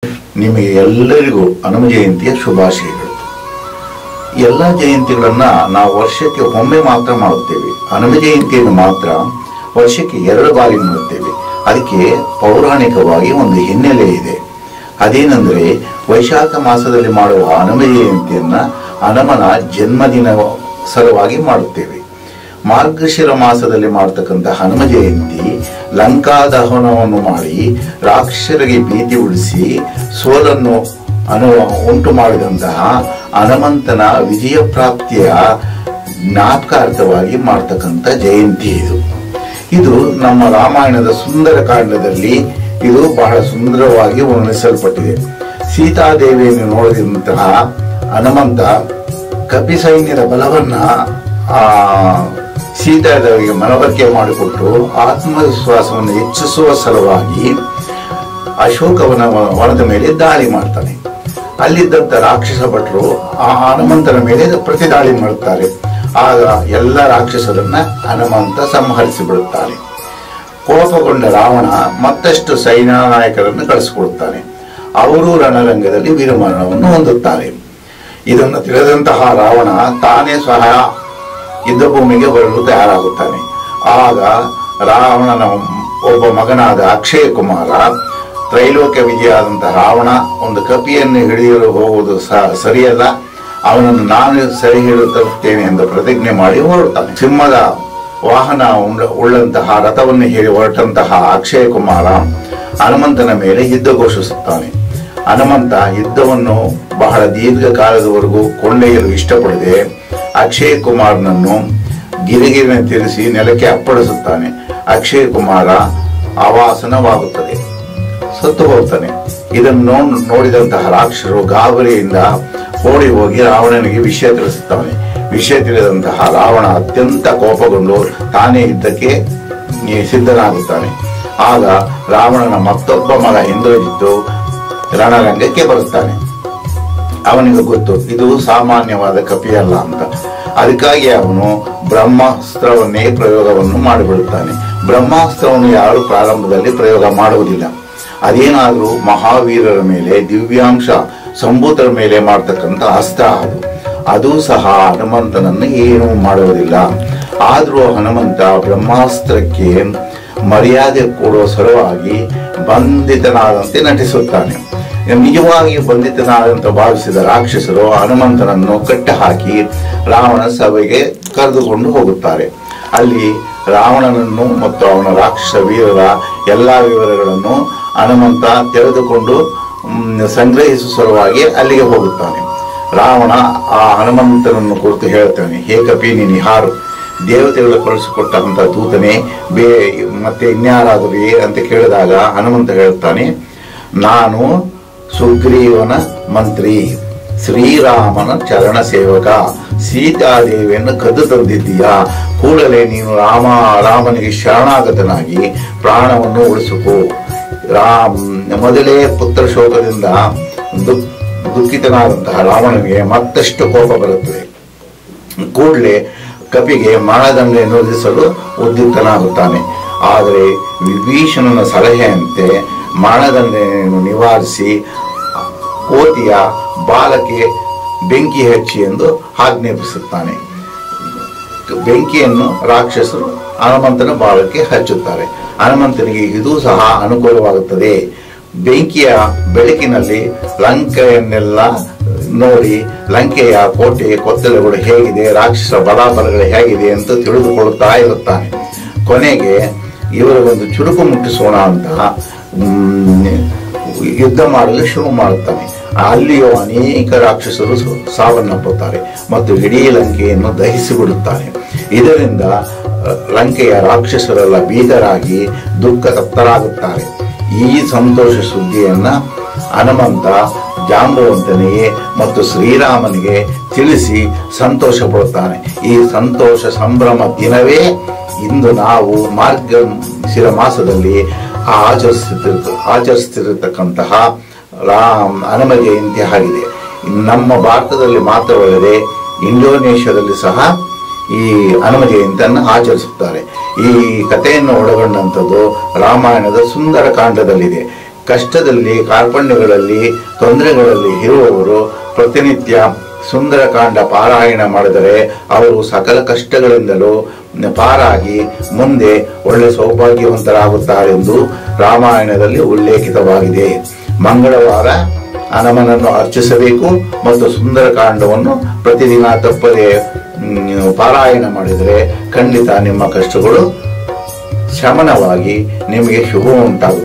ನಿಮಗೆ ಎಲ್ಲರಿಗೂ ಹನುಮ ಜಯಂತಿಯ ಶುಭಾಶಯಗಳು ಎಲ್ಲ ಜಯಂತಿಗಳನ್ನ ನಾವು ವರ್ಷಕ್ಕೆ ಒಮ್ಮೆ ಮಾತ್ರ ಮಾಡುತ್ತೇವೆ ಹನುಮ ಜಯಂತಿಯನ್ನು ಮಾತ್ರ ವರ್ಷಕ್ಕೆ ಎರಡು ಬಾರಿ ಮಾಡುತ್ತೇವೆ ಅದಕ್ಕೆ ಪೌರಾಣಿಕವಾಗಿ ಒಂದು ಹಿನ್ನೆಲೆ ಇದೆ ಅದೇನೆಂದರೆ ವೈಶಾಖ ಮಾಸದಲ್ಲಿ ಮಾಡುವ ಹನುಮ ಜಯಂತಿಯನ್ನ ಹನುಮನ ಜನ್ಮದಿನ ಸಲುವಾಗಿ ಮಾಡುತ್ತೇವೆ ಮಾರ್ಗಶಿರ ಮಾಸದಲ್ಲಿ ಮಾಡತಕ್ಕಂಥ ಹನುಮ ಜಯಂತಿ ಲಂಕಾ ದಹನವನ್ನು ಮಾಡಿ ರಾಕ್ಷಸರಿಗೆ ಭೀತಿ ಉಳಿಸಿ ಸೋಲನ್ನು ಅನು ಉಂಟು ಮಾಡಿದಂತಹ ಹನುಮಂತನ ವಿಜಯ ಪ್ರಾಪ್ತಿಯ ಜ್ಞಾಪಕಾರ್ಥವಾಗಿ ಮಾಡ್ತಕ್ಕಂಥ ಜಯಂತಿ ಇದು ಇದು ನಮ್ಮ ರಾಮಾಯಣದ ಸುಂದರ ಕಾಂಡದಲ್ಲಿ ಇದು ಬಹಳ ಸುಂದರವಾಗಿ ವರ್ಣಿಸಲ್ಪಟ್ಟಿದೆ ಸೀತಾದೇವಿಯನ್ನು ನೋಡಿದಂತಹ ಹನುಮಂತ ಕಪಿ ಸೈನ್ಯದ ಬಲವನ್ನ ಆ ಸೀತಾದೇವಿಗೆ ಮನವರಿಕೆ ಮಾಡಿಕೊಟ್ಟು ಆತ್ಮವಿಶ್ವಾಸವನ್ನು ಹೆಚ್ಚಿಸುವ ಸಲುವಾಗಿ ಅಶೋಕವನ ವನದ ಮೇಲೆ ದಾಳಿ ಮಾಡ್ತಾನೆ ಅಲ್ಲಿದ್ದಂತ ರಾಕ್ಷಸ ಭಟ್ರು ಆ ಹನುಮಂತನ ಮೇಲೆ ಪ್ರತಿ ದಾಳಿ ಮಾಡುತ್ತಾರೆ ಆಗ ಎಲ್ಲ ರಾಕ್ಷಸರನ್ನ ಹನುಮಂತ ಸಂಹರಿಸಿ ಬಿಡುತ್ತಾನೆ ಕೋಪಗೊಂಡ ರಾವಣ ಮತ್ತಷ್ಟು ಸೈನ್ಯ ನಾಯಕರನ್ನು ಕಳಿಸಿಕೊಡುತ್ತಾನೆ ಅವರು ರಣರಂಗದಲ್ಲಿ ವೀರಮರಣವನ್ನು ಹೊಂದುತ್ತಾರೆ ಇದನ್ನು ತಿಳಿದಂತಹ ರಾವಣ ತಾನೇ ಸಹ ಯುದ್ಧ ಭೂಮಿಗೆ ಬರಲು ತಯಾರಾಗುತ್ತಾನೆ ಆಗ ರಾವಣನ ಒಬ್ಬ ಮಗನಾದ ಅಕ್ಷಯ ಕುಮಾರ ತ್ರೈಲೋಕ್ಯ ವಿಜಯಾದಂತಹ ರಾವಣ ಒಂದು ಕಪಿಯನ್ನು ಹಿಡಿಯಲು ಹೋಗುವುದು ಸಹ ಸರಿಯಲ್ಲ ಅವನನ್ನು ನಾನು ಸರಿ ಹಿಡಿಯುತ್ತೇನೆ ಎಂದು ಪ್ರತಿಜ್ಞೆ ಮಾಡಿ ಹೊರಡ್ತಾನೆ ಸಿಂಹದ ವಾಹನ ಉಳ್ಳ- ಉಳ್ಳಂತಹ ರಥವನ್ನು ಹೇಳಿ ಹೊರಟಂತಹ ಅಕ್ಷಯ ಕುಮಾರ ಹನುಮಂತನ ಮೇಲೆ ಯುದ್ಧ ಘೋಷಿಸುತ್ತಾನೆ ಹನುಮಂತ ಯುದ್ಧವನ್ನು ಬಹಳ ದೀರ್ಘಕಾಲದವರೆಗೂ ಕೊಂಡೊಯ್ಯಲು ಇಷ್ಟಪಡದೆ ಅಕ್ಷಯ್ ಕುಮಾರ್ನನ್ನು ಗಿರಿಗಿರಿನ ತಿರುಗಿಸಿ ನೆಲಕ್ಕೆ ಅಪ್ಪಳಿಸುತ್ತಾನೆ ಅಕ್ಷಯ್ ಕುಮಾರ ಅವಾಸನವಾಗುತ್ತದೆ ಸತ್ತು ಹೋಗ್ತಾನೆ ಇದನ್ನು ನೋ- ನೋಡಿದಂತಹ ರಾಕ್ಷಸರು ಗಾಬರಿಯಿಂದ ಓಡಿ ಹೋಗಿ ರಾವಣನಿಗೆ ವಿಷಯ ತಿಳಿಸುತ್ತಾನೆ ವಿಷಯ ತಿಳಿದಂತಹ ರಾವಣ ಅತ್ಯಂತ ಕೋಪಗೊಂಡು ತಾನೇ ಯುದ್ಧಕ್ಕೆ ಈ ಸಿದ್ಧನಾಗುತ್ತಾನೆ ಆಗ ರಾವಣನ ಮತ್ತೊಬ್ಬ ಮಗ ಹಿಂದುಳಿದಿದ್ದು ರಣರಂಗಕ್ಕೆ ಬರುತ್ತಾನೆ ಅವನಿಗೆ ಗೊತ್ತು ಇದು ಸಾಮಾನ್ಯವಾದ ಕಪಿಯಲ್ಲ ಅಂತ ಅದಕ್ಕಾಗಿ ಅವನು ಬ್ರಹ್ಮಾಸ್ತ್ರವನ್ನೇ ಪ್ರಯೋಗವನ್ನು ಮಾಡಿಬಿಡುತ್ತಾನೆ ಬ್ರಹ್ಮಾಸ್ತ್ರವನ್ನು ಯಾರು ಪ್ರಾರಂಭದಲ್ಲಿ ಪ್ರಯೋಗ ಮಾಡುವುದಿಲ್ಲ ಅದೇನಾದರೂ ಮಹಾವೀರರ ಮೇಲೆ ದಿವ್ಯಾಂಶ ಸಂಭೂತರ ಮೇಲೆ ಮಾಡ್ತಕ್ಕಂಥ ಅಸ್ತ್ರ ಅದು ಅದು ಸಹ ಹನುಮಂತನನ್ನು ಏನೂ ಮಾಡುವುದಿಲ್ಲ ಆದರೂ ಹನುಮಂತ ಬ್ರಹ್ಮಾಸ್ತ್ರಕ್ಕೆ ಮರ್ಯಾದೆ ಕೊಡುವ ಸಲುವಾಗಿ ಬಂಧಿತನಾದಂತೆ ನಟಿಸುತ್ತಾನೆ ನಿಜವಾಗಿ ಬಂಧಿತನಾದಂತ ಭಾವಿಸಿದ ರಾಕ್ಷಸರು ಹನುಮಂತನನ್ನು ಕಟ್ಟಹಾಕಿ ರಾವಣ ಸಭೆಗೆ ಕರೆದುಕೊಂಡು ಹೋಗುತ್ತಾರೆ ಅಲ್ಲಿ ರಾವಣನನ್ನು ಮತ್ತು ಅವನ ರಾಕ್ಷಸ ವೀರರ ಎಲ್ಲಾ ವಿವರಗಳನ್ನು ಹನುಮಂತ ತೆಗೆದುಕೊಂಡು ಮ್, ಸಂಗ್ರಹಿಸುವ ಸಲುವಾಗಿ ಅಲ್ಲಿಗೆ ಹೋಗುತ್ತಾನೆ ರಾವಣ ಆ ಹನುಮಂತನನ್ನು ಕುರಿತು ಹೇಳ್ತಾನೆ ಹೇ ಕಪಿ ನೀನು ಹಾರು ದೇವತೆಗಳು ಕಳಿಸಿಕೊಟ್ಟಂತ ದೂತನೇ ಬೇ ಮತ್ತೆ ಇನ್ಯಾರಾದರೂ ಏ ಅಂತ ಕೇಳಿದಾಗ ಹನುಮಂತ ಹೇಳ್ತಾನೆ ನಾನು ಸುಗ್ರೀವನ ಮಂತ್ರಿ ಶ್ರೀರಾಮನ ಚರಣ ಸೇವಕ ಸೀತಾದೇವಿಯನ್ನು ಕದ್ದು ತಂದಿದ್ದೀಯಾ ಕೂಡಲೇ ನೀನು ರಾಮ ರಾಮನಿಗೆ ಶರಣಾಗತನಾಗಿ ಪ್ರಾಣವನ್ನು ಉಳಿಸಿಕೋ ರಾಮ್ ಮೊದಲೇ ಪುತ್ರ ಶೋಕದಿಂದ ದುಃಖ ದುಃಖಿತನಾದಂತಹ ರಾವಣನಿಗೆ ಮತ್ತಷ್ಟು ಕೋಪ ಬರುತ್ತದೆ ಕೂಡಲೇ ಕಪಿಗೆ ಮರಣದಂಡೆಯನ್ನು ವಿಧಿಸಲು ಉದ್ಯುಕ್ತನಾಗುತ್ತಾನೆ ಆದರೆ ವಿಭೀಷಣನ ಸಲಹೆಯಂತೆ ಮರಣದಂಡೆಯನ್ನು ನಿವಾರಿಸಿ ಕೋತಿಯ ಬಾಲಕ್ಕೆ ಬೆಂಕಿ ಹಚ್ಚಿ ಎಂದು ಆಜ್ಞಾಪಿಸುತ್ತಾನೆ ಬೆಂಕಿಯನ್ನು ರಾಕ್ಷಸರು ಹನುಮಂತನ ಬಾಲಕ್ಕೆ ಹಚ್ಚುತ್ತಾರೆ ಹನುಮಂತನಿಗೆ ಇದು ಸಹ ಅನುಕೂಲವಾಗುತ್ತದೆ ಬೆಂಕಿಯ ಬೆಳಕಿನಲ್ಲಿ ಲಂಕೆಯನ್ನೆಲ್ಲ ನೋಡಿ ಲಂಕೆಯ ಕೋಟೆ ಕೊತ್ತಲಗಳು ಹೇಗಿದೆ ರಾಕ್ಷಸ ಬಲಾಬಲಗಳು ಹೇಗಿದೆ ಅಂತ ತಿಳಿದುಕೊಳ್ಳುತ್ತಾ ಇರುತ್ತಾನೆ ಕೊನೆಗೆ ಇವರಿಗೊಂದು ಚುರುಕು ಮುಟ್ಟಿಸೋಣ ಅಂತ ಮ್, ಯುದ್ಧ ಮಾಡಲು ಶುರು ಮಾಡುತ್ತಾನೆ ಅಲ್ಲಿಯೂ ಅನೇಕ ರಾಕ್ಷಸರು ಸ- ಸಾವನ್ನಪ್ಪುತ್ತಾರೆ ಮತ್ತು ಇಡೀ ಲಂಕೆಯನ್ನು ದಹಿಸಿಬಿಡುತ್ತಾನೆ ಇದರಿಂದ ಅ, ಲಂಕೆಯ ರಾಕ್ಷಸರೆಲ್ಲ ಬೀದರಾಗಿ ದುಃಖ ತಪ್ತರಾಗುತ್ತಾರೆ ಈ ಸಂತೋಷ ಸುದ್ದಿಯನ್ನ ಹನುಮಂತ ಜಾಂಬವಂತನಿಗೆ ಮತ್ತು ಶ್ರೀರಾಮನಿಗೆ ತಿಳಿಸಿ ಸಂತೋಷ ಪಡುತ್ತಾನೆ ಈ ಸಂತೋಷ ಸಂಭ್ರಮ ದಿನವೇ ಇಂದು ನಾವು ಮಾರ್ಗ ಶಿರ ಮಾಸದಲ್ಲಿ ಆಚರಿಸುತ್ತಿರ್ತ ಆಚರಿಸುತ್ತಿರತಕ್ಕಂತಹ ರಾಮ್ ಹನುಮ ಜಯಂತಿ ಆಗಿದೆ ನಮ್ಮ ಭಾರತದಲ್ಲಿ ಮಾತ್ರವಲ್ಲದೆ ಇಂಡೋನೇಷ್ಯಾದಲ್ಲಿ ಸಹ ಈ ಹನುಮ ಜಯಂತಿಯನ್ನು ಆಚರಿಸುತ್ತಾರೆ ಈ ಕಥೆಯನ್ನು ಒಳಗೊಂಡಂಥದ್ದು ರಾಮಾಯಣದ ಸುಂದರ ಕಾಂಡದಲ್ಲಿದೆ ಕಷ್ಟದಲ್ಲಿ ಕಾರ್ಪಣ್ಯಗಳಲ್ಲಿ ತೊಂದರೆಗಳಲ್ಲಿ ಇರುವವರು ಪ್ರತಿನಿತ್ಯ ಸುಂದರಕಾಂಡ ಪಾರಾಯಣ ಮಾಡಿದರೆ ಅವರು ಸಕಲ ಕಷ್ಟಗಳಿಂದಲೂ ಪಾರಾಗಿ ಮುಂದೆ ಒಳ್ಳೆ ಸೌಭಾಗ್ಯವಂತರಾಗುತ್ತಾರೆಂದು ರಾಮಾಯಣದಲ್ಲಿ ಉಲ್ಲೇಖಿತವಾಗಿದೆ ಮಂಗಳವಾರ ಹನುಮನನ್ನು ಅರ್ಚಿಸಬೇಕು ಮತ್ತು ಸುಂದರಕಾಂಡವನ್ನು ಪ್ರತಿದಿನ ತಪ್ಪದೆ ಮ್, ಪಾರಾಯಣ ಮಾಡಿದರೆ ಖಂಡಿತ ನಿಮ್ಮ ಕಷ್ಟಗಳು ಶಮನವಾಗಿ ನಿಮಗೆ ಶುಭ ಉಂಟಾಗುತ್ತದೆ